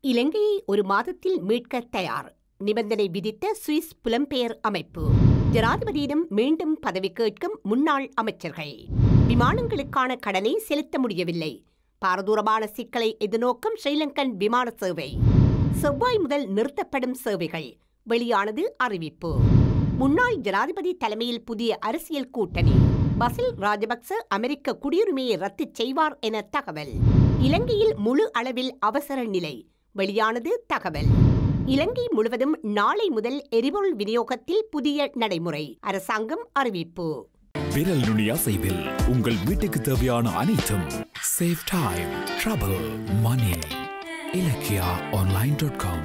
இலங்கையை ஒரு மாதத்தில் மீட்க தயார் நிபந்தனை விதித்த சுவிஸ் புலம்பெயர் அமைப்பு ஜனாதிபதியிடம் மீண்டும் பதவி கேட்கும் முன்னாள் அமைச்சர்கள் விமானங்களுக்கான கடனை செலுத்த முடியவில்லை பாரதூரமான சிக்கலை எதிர்நோக்கும் ஸ்ரீலங்கன் விமான சேவை செவ்வாய் முதல் நிறுத்தப்படும் சேவைகள் வெளியானது அறிவிப்பு முன்னாள் ஜனாதிபதி தலைமையில் புதிய அரசியல் கூட்டணி பசில் ராஜபக்ச அமெரிக்க குடியுரிமையை ரத்து செய்வார் என தகவல் இலங்கையில் முழு அளவில் அவசர நிலை வெளியானது தகவல் இலங்கை முழுவதும் நாளை முதல் எரிபொருள் விநியோகத்தில் புதிய நடைமுறை அரசாங்கம் அறிவிப்பு விரல் நுனி அசைவில் உங்கள் வீட்டுக்கு தேவையான அனைத்தும் save time trouble money Ilakkiya online dot com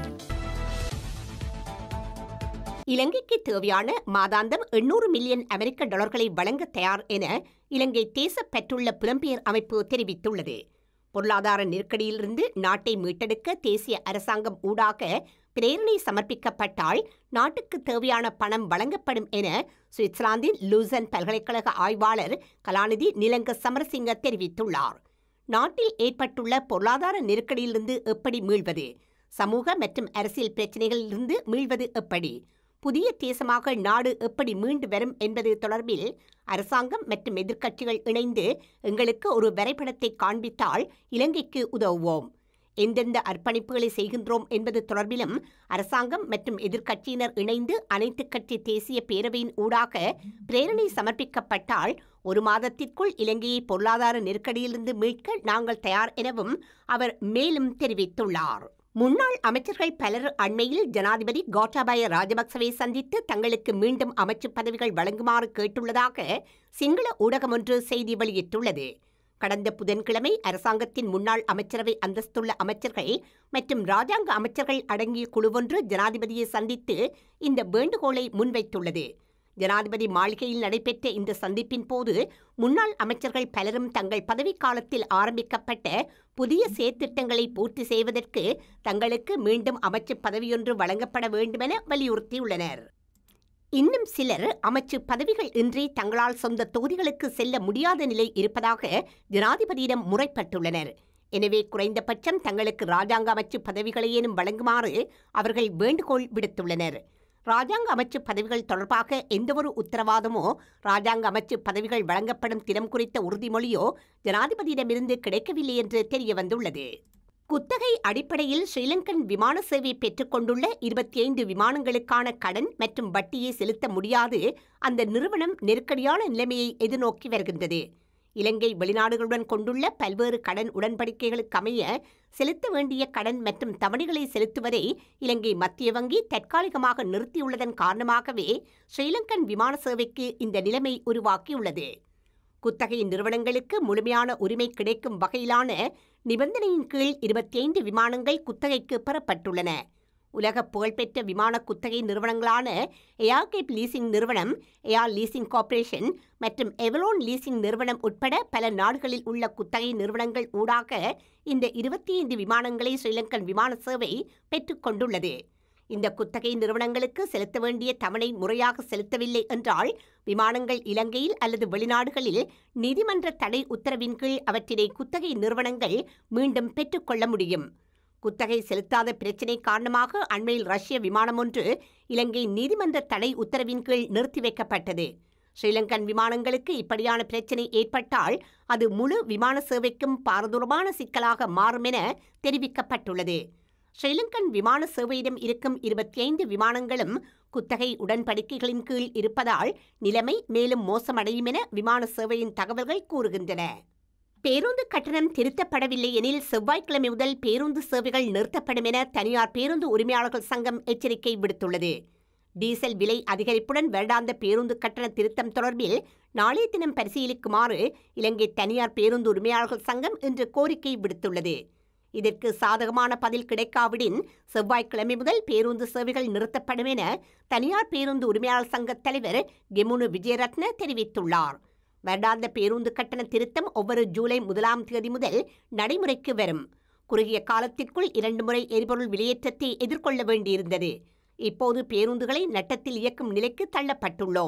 இலங்கைக்கு தேவையான மாதாந்தம் எண்ணூறு மில்லியன் அமெரிக்க டாலர்களை வழங்க தயார் என இலங்கை தேசப்பற்றுள்ள புலம்பெயர் அமைப்பு தெரிவித்துள்ளது பொருளாதார நெருக்கடியிலிருந்து நாட்டை மீட்டெடுக்க தேசிய அரசாங்கம் ஊடாக பிரேரணை சமர்ப்பிக்கப்பட்டால் நாட்டுக்கு தேவையான பணம் வழங்கப்படும் என சுவிட்சர்லாந்தின் லூசன் பல்கலைக்கழக ஆய்வாளர் கலாநிதி நிலங்க சமரசிங்க தெரிவித்துள்ளார் நாட்டில் ஏற்பட்டுள்ள பொருளாதார நெருக்கடியிலிருந்து எப்படி மீள்வது சமூக மற்றும் அரசியல் பிரச்சினைகளிலிருந்து மீள்வது எப்படி புதிய தேசமாக நாடு எப்படி மீண்டு வரும் என்பது தொடர்பில் அரசாங்கம் மற்றும் எதிர்க்கட்சிகள் இணைந்து எங்களுக்கு ஒரு வரைபடத்தை காண்பித்தால் இலங்கைக்கு உதவுவோம் எந்தெந்த அர்ப்பணிப்புகளை செய்கின்றோம் என்பது தொடர்பிலும் அரசாங்கம் மற்றும் எதிர்க்கட்சியினர் இணைந்து அனைத்து கட்சி தேசிய பேரவையின் ஊடாக பிரேரணை சமர்ப்பிக்கப்பட்டால் ஒரு மாதத்திற்குள் இலங்கையை பொருளாதார நெருக்கடியிலிருந்து மீட்க நாங்கள் தயார் எனவும் அவர் மேலும் தெரிவித்துள்ளார் முன்னாள் அமைச்சர்கள் பலர் அண்மையில் ஜனாதிபதி கோட்டாபய ராஜபக்சவை சந்தித்து தங்களுக்கு மீண்டும் அமைச்சு பதவிகள் வழங்குமாறு கேட்டுள்ளதாக சிங்கள ஊடகம் ஒன்று செய்தி வெளியிட்டுள்ளது கடந்த புதன்கிழமை அரசாங்கத்தின் முன்னாள் அமைச்சரவை அந்தஸ்துள்ள அமைச்சர்கள் மற்றும் ராஜாங்க அமைச்சர்கள் அடங்கிய குழுவொன்று ஜனாதிபதியை சந்தித்து இந்த வேண்டுகோளை முன்வைத்துள்ளது ஜனாதிபதி மாளிகையில் நடைபெற்ற இந்த சந்திப்பின் போது முன்னாள் அமைச்சர்கள் பலரும் தங்கள் பதவிக்காலத்தில் ஆரம்பிக்கப்பட்ட புதிய செயற்திட்டங்களை பூர்த்தி செய்வதற்கு தங்களுக்கு மீண்டும் அமைச்சு பதவியொன்று வழங்கப்பட வேண்டுமென வலியுறுத்தியுள்ளனர் இன்னும் சிலர் அமைச்சு பதவிகள் இன்றி தங்களால் சொந்த தொகுதிகளுக்கு செல்ல முடியாத நிலை இருப்பதாக ஜனாதிபதியிடம் முறைப்பட்டுள்ளனர் எனவே குறைந்தபட்சம் தங்களுக்கு ராஜாங்க அமைச்சு பதவிகளையேனும் வழங்குமாறு அவர்கள் வேண்டுகோள் விடுத்துள்ளனர் ராஜாங்க அமைச்சு பதவிகள் தொடர்பாக எந்தவொரு உத்தரவாதமோ ராஜாங்க அமைச்சு பதவிகள் வழங்கப்படும் தினம் குறித்த உறுதிமொழியோ ஜனாதிபதியிடமிருந்து கிடைக்கவில்லை என்று தெரிய வந்துள்ளது குத்தகை அடிப்படையில் ஸ்ரீலங்கன் விமான சேவை பெற்றுக்கொண்டுள்ள இருபத்தி ஐந்து விமானங்களுக்கான கடன் மற்றும் வட்டியை செலுத்த முடியாது அந்த நிறுவனம் நெருக்கடியான நிலைமையை எதிர்நோக்கி வருகின்றது இலங்கை வெளிநாடுகளுடன் கொண்டுள்ள பல்வேறு கடன் உடன்படிக்கைகளுக்கு அமைய செலுத்த வேண்டிய கடன் மற்றும் தவணைகளை செலுத்துவதை இலங்கை மத்திய வங்கி தற்காலிகமாக நிறுத்தியுள்ளதன் காரணமாகவே ஸ்ரீலங்கன் விமான சேவைக்கு இந்த நிலைமை உருவாக்கியுள்ளது குத்தகை நிறுவனங்களுக்கு முழுமையான உரிமை கிடைக்கும் வகையிலான நிபந்தனையின் கீழ் இருபத்தி ஐந்து விமானங்கள் குத்தகைக்கு பெறப்பட்டுள்ளன உலக புகழ்பெற்ற விமான குத்தகை நிறுவனங்களான ஏர்கேப் லீசிங் நிறுவனம் ஏஆர் லீசிங் கார்ப்பரேஷன் மற்றும் எவலோன் லீசிங் நிறுவனம் உட்பட பல நாடுகளில் உள்ள குத்தகை நிறுவனங்கள் ஊடாக இந்த இருபத்தி ஐந்து விமானங்களை ஸ்ரீலங்கன் விமான சேவை பெற்றுக்கொண்டுள்ளது இந்த குத்தகை நிறுவனங்களுக்கு செலுத்த வேண்டிய தவணை முறையாக செலுத்தவில்லை என்றால் விமானங்கள் இலங்கையில் அல்லது வெளிநாடுகளில் நீதிமன்ற தடை உத்தரவின் கீழ் அவற்றினை குத்தகை நிறுவனங்கள் மீண்டும் பெற்றுக்கொள்ள முடியும் குத்தகை செலுத்தாத பிரச்சினை காரணமாக அண்மையில் ரஷ்ய விமானம் ஒன்று இலங்கை நீதிமன்ற தடை உத்தரவின் கீழ் நிறுத்தி வைக்கப்பட்டது ஸ்ரீலங்கன் விமானங்களுக்கு இப்படியான பிரச்சினை ஏற்பட்டால் அது முழு விமான சேவைக்கும் பாரதூரமான சிக்கலாக மாறும் என தெரிவிக்கப்பட்டுள்ளது ஸ்ரீலங்கன் விமான சேவையிடம் இருக்கும் இருபத்தி ஐந்து விமானங்களும் குத்தகை உடன்படிக்கைகளின் கீழ் இருப்பதால் நிலைமை மேலும் மோசமடையும் என விமான சேவையின் தகவல்கள் கூறுகின்றன பேருந்து கட்டணம் திருத்தப்படவில்லை எனில் செவ்வாய்க்கிழமை முதல் பேருந்து சேவைகள் நிறுத்தப்படும் என தனியார் பேருந்து உரிமையாளர்கள் சங்கம் எச்சரிக்கை விடுத்துள்ளது டீசல் விலை அதிகரிப்புடன் வருடாந்த பேருந்து கட்டண திருத்தம் தொடர்பில் நாளைய தினம் பரிசீலிக்குமாறு இலங்கை தனியார் பேருந்து உரிமையாளர்கள் சங்கம் இன்று கோரிக்கை விடுத்துள்ளது இதற்கு சாதகமான பதில் கிடைக்காவிடின் செவ்வாய்க்கிழமை முதல் பேருந்து சேவைகள் நிறுத்தப்படும் என தனியார் பேருந்து உரிமையாளர் சங்க தலைவர் கெமுனு விஜயரத்ன தெரிவித்துள்ளார் வருடாந்த பேருந்து கட்டண திருத்தம் ஒவ்வொரு ஜூலை முதலாம் தேதி முதல் நடைமுறைக்கு வரும் குறுகிய காலத்திற்குள் இரண்டு முறை எரிபொருள் விலையேற்றத்தை எதிர்கொள்ள வேண்டியிருந்தது இப்போது பேருந்துகளை நட்டத்தில் இயக்கும் நிலைக்கு தள்ளப்பட்டுள்ளோம்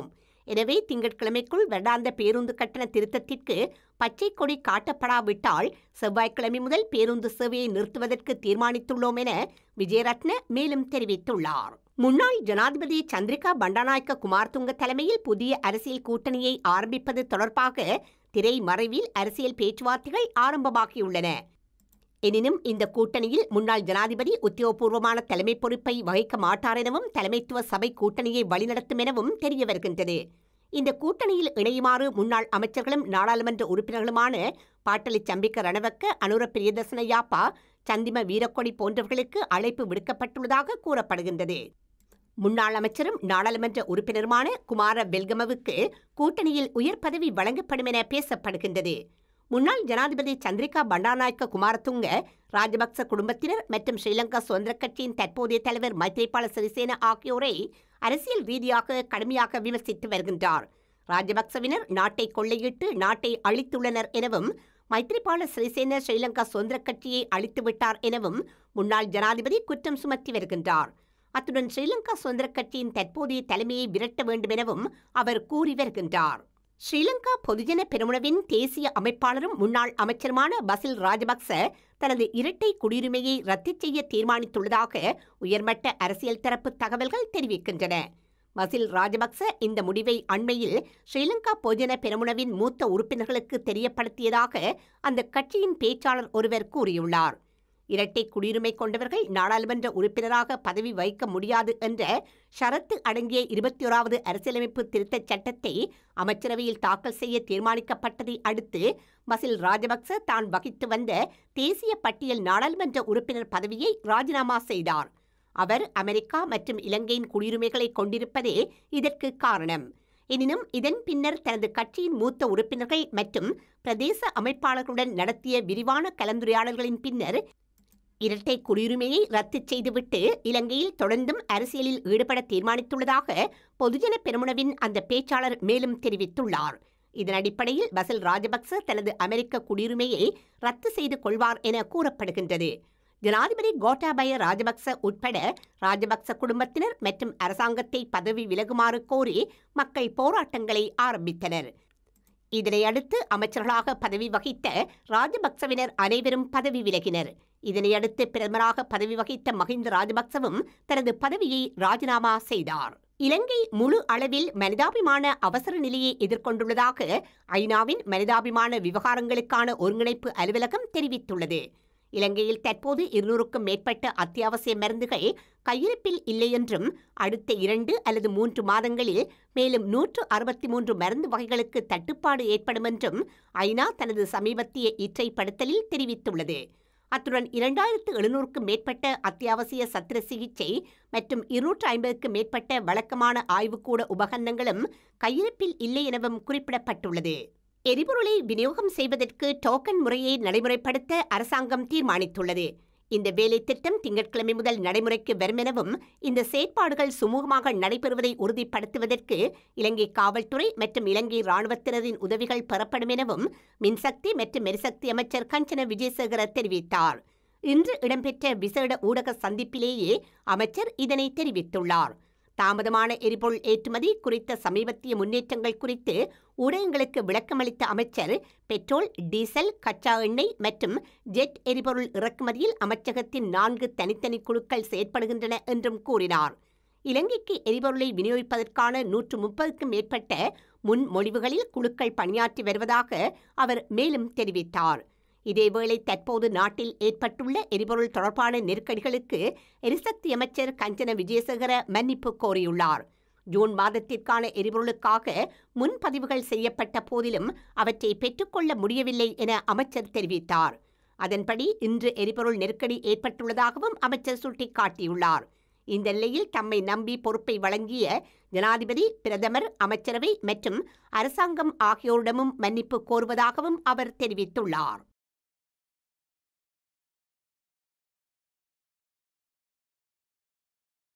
எனவே திங்கட்கிழமைக்குள் வருடாந்த பேருந்து கட்டண திருத்தத்திற்கு பச்சை கொடி காட்டப்படாவிட்டால் செவ்வாய்க்கிழமை முதல் பேருந்து சேவையை நிறுத்துவதற்கு தீர்மானித்துள்ளோம் என விஜயரத்ன மேலும் தெரிவித்துள்ளார் முன்னாள் ஜனாதிபதி சந்திரிகா பண்டாநாயக்க குமார்துங்க தலைமையில் புதிய அரசியல் கூட்டணியை ஆரம்பிப்பது தொடர்பாக திரை மறைவில் அரசியல் பேச்சுவார்த்தைகள் ஆரம்பமாகியுள்ளன எனினும் இந்த கூட்டணியில் முன்னாள் ஜனாதிபதி உத்தியோகபூர்வமான தலைமை பொறுப்பை வகிக்க மாட்டார் எனவும் தலைமைத்துவ சபை கூட்டணியை வழிநடத்தும் எனவும் தெரிய வருகின்றது இந்த கூட்டணியில் இணையுமாறு முன்னாள் அமைச்சர்களும் நாடாளுமன்ற உறுப்பினர்களுமான பாட்டலி சம்பிக்க ரணவக்க அனுர பிரியதர்சன யாப்பா சந்திம வீரக்கொடி போன்றவர்களுக்கு அழைப்பு விடுக்கப்பட்டுள்ளதாக கூறப்படுகின்றது முன்னாள் அமைச்சரும் நாடாளுமன்ற உறுப்பினருமான குமார வெல்கமவுக்கு கூட்டணியில் உயர் பதவி வழங்கப்படும் என பேசப்படுகின்றது முன்னாள் ஜனாதிபதி சந்திரிகா பண்டாநாயக்க குமாரதுங்க ராஜபக்ச குடும்பத்தினர் மற்றும் ஸ்ரீலங்கா சுதந்திர கட்சியின் தற்போதைய தலைவர் மைத்ரிபால சிறிசேன ஆகியோரை அரசியல் ரீதியாக கடுமையாக விமர்சித்து வருகின்றார் ராஜபக்சவினர் நாட்டை கொள்ளையிட்டு நாட்டை அழித்துள்ளனர் எனவும் மைத்ரிபால சிறிசேன ஸ்ரீலங்கா சுதந்திர கட்சியை அழித்துவிட்டார் எனவும் முன்னாள் ஜனாதிபதி குற்றம் சுமத்தி வருகின்றார் அத்துடன் ஸ்ரீலங்கா சுதந்திர கட்சியின் தற்போதைய தலைமையை விரட்ட வேண்டும் எனவும் அவர் கூறி வருகின்றார் ஸ்ரீலங்கா பொதுஜன பெருமுனவின் தேசிய அமைப்பாளரும் முன்னாள் அமைச்சருமான பசில் ராஜபக்ச தனது இரட்டை குடியுரிமையை ரத்து செய்ய தீர்மானித்துள்ளதாக உயர்மட்ட அரசியல் தரப்பு தகவல்கள் தெரிவிக்கின்றன பசில் ராஜபக்ச இந்த முடிவை அண்மையில் ஸ்ரீலங்கா பொதுஜன பெருமுனவின் மூத்த உறுப்பினர்களுக்கு தெரியப்படுத்தியதாக அந்த கட்சியின் பேச்சாளர் ஒருவர் கூறியுள்ளார் இரட்டை குடியுரிமை கொண்டவர்கள் நாடாளுமன்ற உறுப்பினராக பதவி வகிக்க முடியாது என்ற ஷரத்து அடங்கிய இருபத்தி ஓராவது அரசியலமைப்பு திருத்தச் சட்டத்தை அமைச்சரவையில் தாக்கல் செய்ய தீர்மானிக்கப்பட்டதை அடுத்து மசில் ராஜபக்ச தான் வகித்து வந்த தேசிய பட்டியல் நாடாளுமன்ற உறுப்பினர் பதவியை ராஜினாமா செய்தார் அவர் அமெரிக்கா மற்றும் இலங்கையின் குடியுரிமைகளை கொண்டிருப்பதே இதற்கு காரணம் எனினும் இதன் பின்னர் தனது கட்சியின் மூத்த உறுப்பினர்கள் மற்றும் பிரதேச அமைப்பாளர்களுடன் நடத்திய விரிவான கலந்துரையாடல்களின் பின்னர் இரட்டை குடியுரிமையை ரத்து செய்துவிட்டு இலங்கையில் தொடர்ந்தும் அரசியலில் ஈடுபட தீர்மானித்துள்ளதாக பொதுஜன பெருமுனவின் அந்த பேச்சாளர் மேலும் தெரிவித்துள்ளார் இதன் அடிப்படையில் பசில் ராஜபக்ச தனது அமெரிக்க குடியுரிமையை ரத்து செய்து கொள்வார் என கூறப்படுகின்றது ஜனாதிபதி கோட்டாபய ராஜபக்ச உட்பட ராஜபக்ச குடும்பத்தினர் மற்றும் அரசாங்கத்தை பதவி விலகுமாறு கோரி மக்கள் போராட்டங்களை ஆரம்பித்தனர் இதனையடுத்து அமைச்சர்களாக பதவி வகித்த ராஜபக்சவினர் அனைவரும் பதவி விலகினர் இதனையடுத்து பிரதமராக பதவி வகித்த மஹிந்த ராஜபக்சவும் தனது பதவியை ராஜினாமா செய்தார் இலங்கை முழு அளவில் மனிதாபிமான அவசர நிலையை எதிர்கொண்டுள்ளதாக ஐநாவின் மனிதாபிமான விவகாரங்களுக்கான ஒருங்கிணைப்பு அலுவலகம் தெரிவித்துள்ளது இலங்கையில் தற்போது இருநூறுக்கும் மேற்பட்ட அத்தியாவசிய மருந்துகள் கையிருப்பில் இல்லை என்றும் அடுத்த இரண்டு அல்லது மூன்று மாதங்களில் மேலும் நூற்று அறுபத்தி மூன்று மருந்து வகைகளுக்கு தட்டுப்பாடு ஏற்படும் என்றும் ஐநா தனது சமீபத்திய இற்றைப்படுத்தலில் தெரிவித்துள்ளது அத்துடன் இரண்டாயிரத்து எழுநூறுக்கும் மேற்பட்ட அத்தியாவசிய சத்திர சிகிச்சை மற்றும் இருநூற்று ஐம்பதுக்கும் மேற்பட்ட வழக்கமான ஆய்வுக்கூட உபகரணங்களும் கையிருப்பில் இல்லை எனவும் குறிப்பிடப்பட்டுள்ளது எரிபொருளை விநியோகம் செய்வதற்கு டோக்கன் முறையை நடைமுறைப்படுத்த அரசாங்கம் தீர்மானித்துள்ளது இந்த வேலை திட்டம் திங்கட்கிழமை முதல் நடைமுறைக்கு வரும் எனவும் இந்த செயற்பாடுகள் சுமூகமாக நடைபெறுவதை உறுதிப்படுத்துவதற்கு இலங்கை காவல்துறை மற்றும் இலங்கை ராணுவத்தினரின் உதவிகள் பெறப்படும் எனவும் மின்சக்தி மற்றும் எரிசக்தி அமைச்சர் கஞ்சன விஜயசேகர தெரிவித்தார் இன்று இடம்பெற்ற விசேட ஊடக சந்திப்பிலேயே அமைச்சர் இதனை தெரிவித்துள்ளார் தாமதமான எரிபொருள் ஏற்றுமதி குறித்த சமீபத்திய முன்னேற்றங்கள் குறித்து ஊடகங்களுக்கு விளக்கமளித்த அமைச்சர் பெட்ரோல் டீசல் கச்சா எண்ணெய் மற்றும் ஜெட் எரிபொருள் இறக்குமதியில் அமைச்சகத்தின் நான்கு தனித்தனி குழுக்கள் செயற்படுகின்றன என்றும் கூறினார் இலங்கைக்கு எரிபொருளை விநியோகிப்பதற்கான நூற்று முப்பதுக்கும் மேற்பட்ட முன்மொழிவுகளில் குழுக்கள் பணியாற்றி வருவதாக அவர் மேலும் தெரிவித்தார் இதேவேளை தற்போது நாட்டில் ஏற்பட்டுள்ள எரிபொருள் தொடர்பான நெருக்கடிகளுக்கு எரிசக்தி அமைச்சர் கஞ்சன விஜயசேகர மன்னிப்பு கோரியுள்ளார் ஜூன் மாதத்திற்கான எரிபொருளுக்காக முன்பதிவுகள் செய்யப்பட்ட போதிலும் அவற்றை பெற்றுக்கொள்ள முடியவில்லை என அமைச்சர் தெரிவித்தார் அதன்படி இன்று எரிபொருள் நெருக்கடி ஏற்பட்டுள்ளதாகவும் அமைச்சர் சுட்டிக்காட்டியுள்ளார் இந்த நிலையில் தம்மை நம்பி பொறுப்பை வழங்கிய ஜனாதிபதி பிரதமர் அமைச்சரவை மற்றும் அரசாங்கம் ஆகியோரிடமும் மன்னிப்பு கோருவதாகவும் அவர் தெரிவித்துள்ளார்